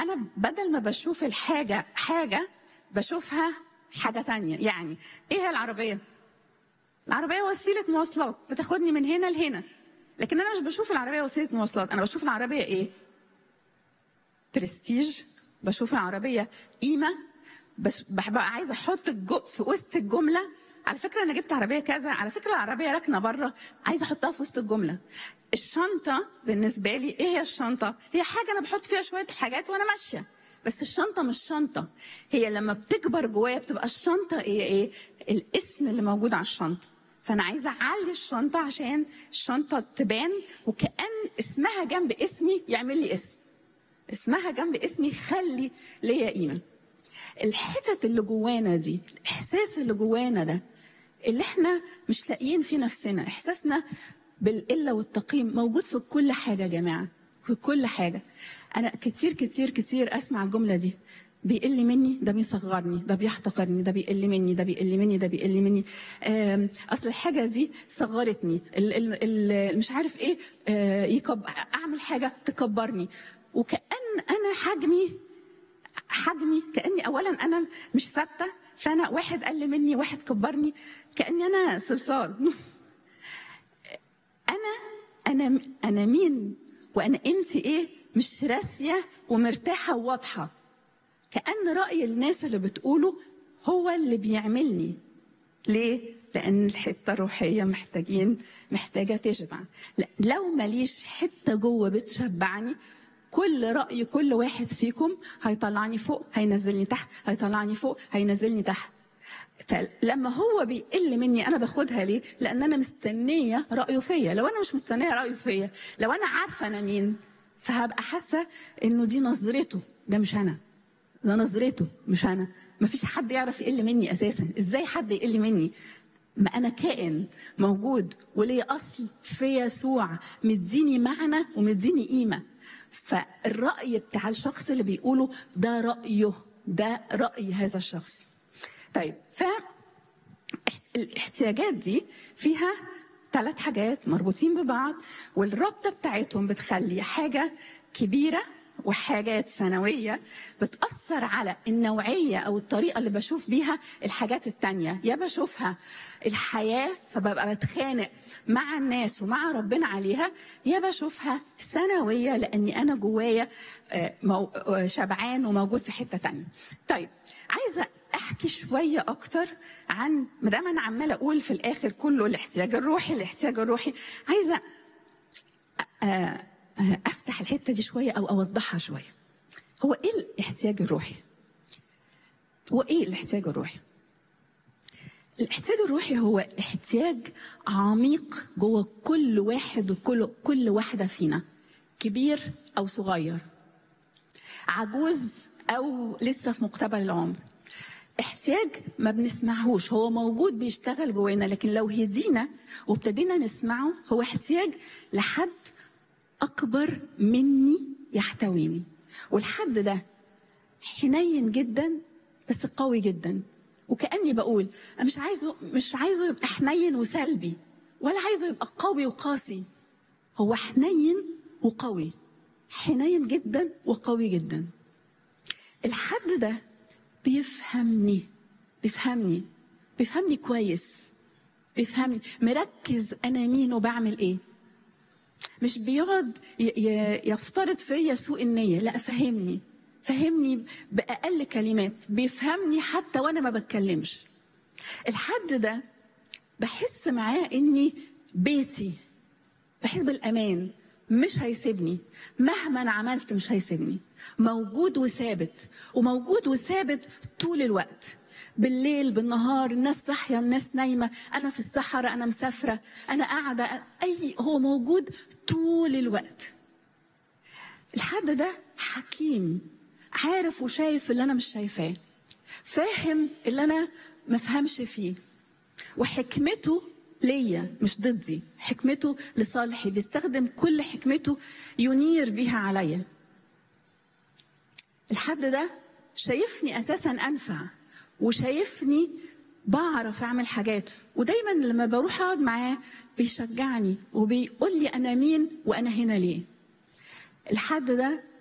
انا بدل ما بشوف الحاجه حاجه بشوفها حاجه تانية يعني ايه هي العربيه العربيه وسيله مواصلات بتاخدني من هنا لهنا لكن انا مش بشوف العربيه وسيله مواصلات انا بشوف العربيه ايه برستيج بشوف العربيه قيمه بس ببقى عايزه احط الجو في وسط الجمله على فكره انا جبت عربيه كذا على فكره العربيه راكنه بره عايزه احطها في وسط الجمله الشنطه بالنسبه لي ايه هي الشنطه هي حاجه انا بحط فيها شويه حاجات وانا ماشيه بس الشنطه مش شنطه هي لما بتكبر جوايا بتبقى الشنطه ايه ايه الاسم اللي موجود على الشنطه فانا عايزه اعلي الشنطه عشان الشنطه تبان وكان اسمها جنب اسمي يعمل لي اسم اسمها جنب اسمي يخلي ليا قيمه الحتت اللي جوانا دي الاحساس اللي جوانا ده اللي احنا مش لاقيين في نفسنا احساسنا بالقله والتقييم موجود في كل حاجه يا جماعه في كل حاجه انا كتير كتير كتير اسمع الجمله دي بيقل مني ده بيصغرني ده بيحتقرني ده بيقل مني ده بيقل مني ده بيقل مني آم، اصل الحاجه دي صغرتني ال- ال- ال- مش عارف ايه آه، يكب اعمل حاجه تكبرني وكان انا حجمي حجمي كاني اولا انا مش ثابته فانا واحد قل مني واحد كبرني كاني انا صلصال انا انا انا مين وانا قيمتي ايه مش راسيه ومرتاحه وواضحه كان راي الناس اللي بتقوله هو اللي بيعملني ليه لان الحته الروحيه محتاجين محتاجه تشبع لا لو ماليش حته جوه بتشبعني كل راي كل واحد فيكم هيطلعني فوق هينزلني تحت هيطلعني فوق هينزلني تحت فلما هو بيقل مني انا باخدها ليه؟ لان انا مستنيه رايه فيا، لو انا مش مستنيه رايه فيا، لو انا عارفه انا مين فهبقى حاسه انه دي نظرته ده مش انا. ده نظرته مش انا، مفيش حد يعرف يقل مني اساسا، ازاي حد يقل مني؟ ما انا كائن موجود وليه اصل في يسوع مديني معنى ومديني قيمه. فالراي بتاع الشخص اللي بيقوله ده رايه ده راي هذا الشخص. طيب ف الاحتياجات دي فيها ثلاث حاجات مربوطين ببعض والرابطه بتاعتهم بتخلي حاجه كبيره وحاجات ثانويه بتاثر على النوعيه او الطريقه اللي بشوف بيها الحاجات التانية يا بشوفها الحياه فببقى بتخانق مع الناس ومع ربنا عليها يا بشوفها ثانويه لاني انا جوايا آه، مو- آه، شبعان وموجود في حته تانية طيب عايزه احكي شويه اكتر عن ما دام انا عماله اقول في الاخر كله الاحتياج الروحي الاحتياج الروحي عايزه آه، آه، افتح الحته دي شويه او اوضحها شويه هو ايه الاحتياج الروحي هو ايه الاحتياج الروحي الاحتياج الروحي هو احتياج عميق جوه كل واحد وكل كل واحده فينا كبير او صغير عجوز او لسه في مقتبل العمر احتياج ما بنسمعهوش هو موجود بيشتغل جوانا لكن لو هدينا وابتدينا نسمعه هو احتياج لحد اكبر مني يحتويني والحد ده حنين جدا بس قوي جدا وكاني بقول انا مش عايزه مش عايزه يبقى حنين وسلبي ولا عايزه يبقى قوي وقاسي هو حنين وقوي حنين جدا وقوي جدا الحد ده بيفهمني بيفهمني بيفهمني كويس بيفهمني مركز انا مين وبعمل ايه مش بيقعد ي- ي- يفترض فيا سوء النية لا فهمني فهمني بأقل كلمات بيفهمني حتى وأنا ما بتكلمش الحد ده بحس معاه إني بيتي بحس بالأمان مش هيسيبني مهما أنا عملت مش هيسيبني موجود وثابت وموجود وثابت طول الوقت بالليل بالنهار الناس صاحيه الناس نايمه انا في الصحراء انا مسافره انا قاعده اي هو موجود طول الوقت الحد ده حكيم عارف وشايف اللي انا مش شايفاه فاهم اللي انا ما فهمش فيه وحكمته ليا مش ضدي حكمته لصالحي بيستخدم كل حكمته ينير بيها عليا الحد ده شايفني اساسا انفع وشايفني بعرف اعمل حاجات ودايما لما بروح اقعد معاه بيشجعني وبيقول لي انا مين وانا هنا ليه الحد ده